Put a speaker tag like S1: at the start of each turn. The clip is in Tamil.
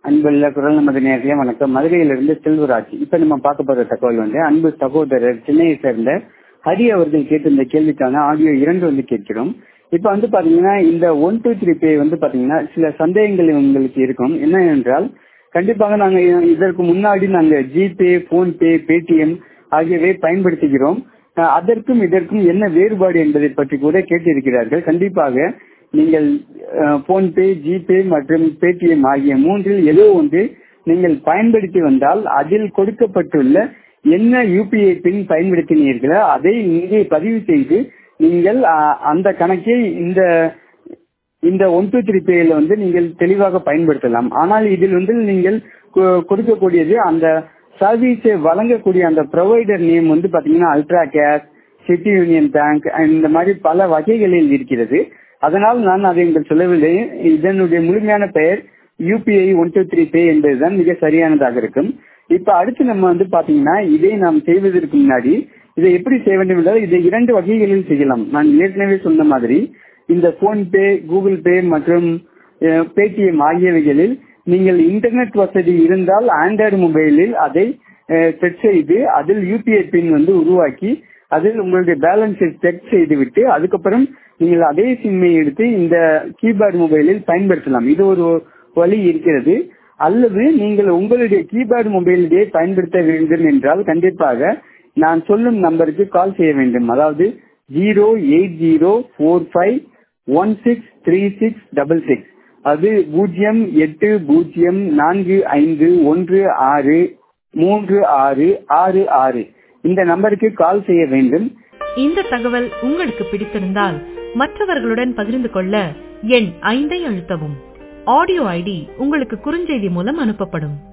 S1: அன்புள்ள குரல் நமது நேரடியா வணக்கம் மதுரையிலிருந்து செல்வராஜ் இப்ப நம்ம பார்க்க போற தகவல் வந்து அன்பு சகோதரர் சென்னையை சேர்ந்த ஹரி அவர்கள் கேட்டிருந்த கேள்விக்கான ஆடியோ இரண்டு வந்து கேட்கிறோம் இப்ப வந்து பாத்தீங்கன்னா இந்த ஒன் டூ த்ரீ பே வந்து பாத்தீங்கன்னா சில சந்தேகங்கள் உங்களுக்கு இருக்கும் என்ன என்றால் கண்டிப்பாக நாங்க இதற்கு முன்னாடி நாங்க ஜிபே போன்பே பேடிஎம் ஆகியவை பயன்படுத்துகிறோம் அஹ் அதற்கும் இதற்கும் என்ன வேறுபாடு என்பதை பற்றி கூட கேட்டிருக்கிறார்கள் கண்டிப்பாக நீங்கள் போன்பே ஜிபே மற்றும் பேடிஎம் ஆகிய மூன்றில் ஏதோ ஒன்று நீங்கள் பயன்படுத்தி வந்தால் அதில் கொடுக்கப்பட்டுள்ள என்ன யூபிஐ பின் பயன்படுத்தினீர்களோ அதை இங்கே பதிவு செய்து நீங்கள் அஹ், அந்த கணக்கை இந்த இந்த ஒன் டூ த்ரீ பேல வந்து நீங்கள் தெளிவாக பயன்படுத்தலாம் ஆனால் இதில் வந்து நீங்கள் கொ- கொடுக்கக்கூடியது அந்த சர்வீஸை வழங்கக்கூடிய அந்த ப்ரொவைடர் நேம் வந்து பாத்தீங்கன்னா ultra cash city union bank இந்த மாதிரி பல வகைகளில் இருக்கிறது அதனால் நான் அதை உங்களுக்கு சொல்லவில்லை இதனுடைய முழுமையான பெயர் UPI one two three pay என்பதுதான் மிக சரியானதாக இருக்கும் இப்ப அடுத்து நம்ம வந்து பாத்தீங்கன்னா இதை நாம் செய்வதற்கு முன்னாடி இதை எப்படி செய்ய வேண்டும் என்றால் இதை இரண்டு வகைகளில் செய்யலாம் நான் ஏற்கனவே சொன்ன மாதிரி இந்த போன்பே கூகுள் பே மற்றும் பேடிஎம் ஆகியவைகளில் நீங்கள் இன்டர்நெட் வசதி இருந்தால் ஆண்ட்ராய்டு மொபைலில் அதை செட் செய்து அதில் யூபிஐ பின் வந்து உருவாக்கி அதில் உங்களுடைய பேலன்ஸை செக் செய்துவிட்டு அதுக்கப்புறம் நீங்கள் அதே சிம்மை எடுத்து இந்த கீபேட் மொபைலில் பயன்படுத்தலாம் இது ஒரு வழி இருக்கிறது அல்லது நீங்கள் உங்களுடைய கீபேட் மொபைலிலே பயன்படுத்த வேண்டும் என்றால் கண்டிப்பாக நான் சொல்லும் நம்பருக்கு கால் செய்ய வேண்டும் அதாவது zero eight zero four five one six three six double six அது பூஜ்ஜியம் எட்டு பூஜ்ஜியம் நான்கு ஐந்து ஒன்று ஆறு மூன்று ஆறு ஆறு ஆறு இந்த நம்பருக்கு கால் செய்ய வேண்டும்
S2: இந்த தகவல் உங்களுக்கு பிடித்திருந்தால் மற்றவர்களுடன் பகிர்ந்து கொள்ள எண் ஐந்தை அழுத்தவும் ஆடியோ ஐடி உங்களுக்கு குறுஞ்செய்தி மூலம் அனுப்பப்படும்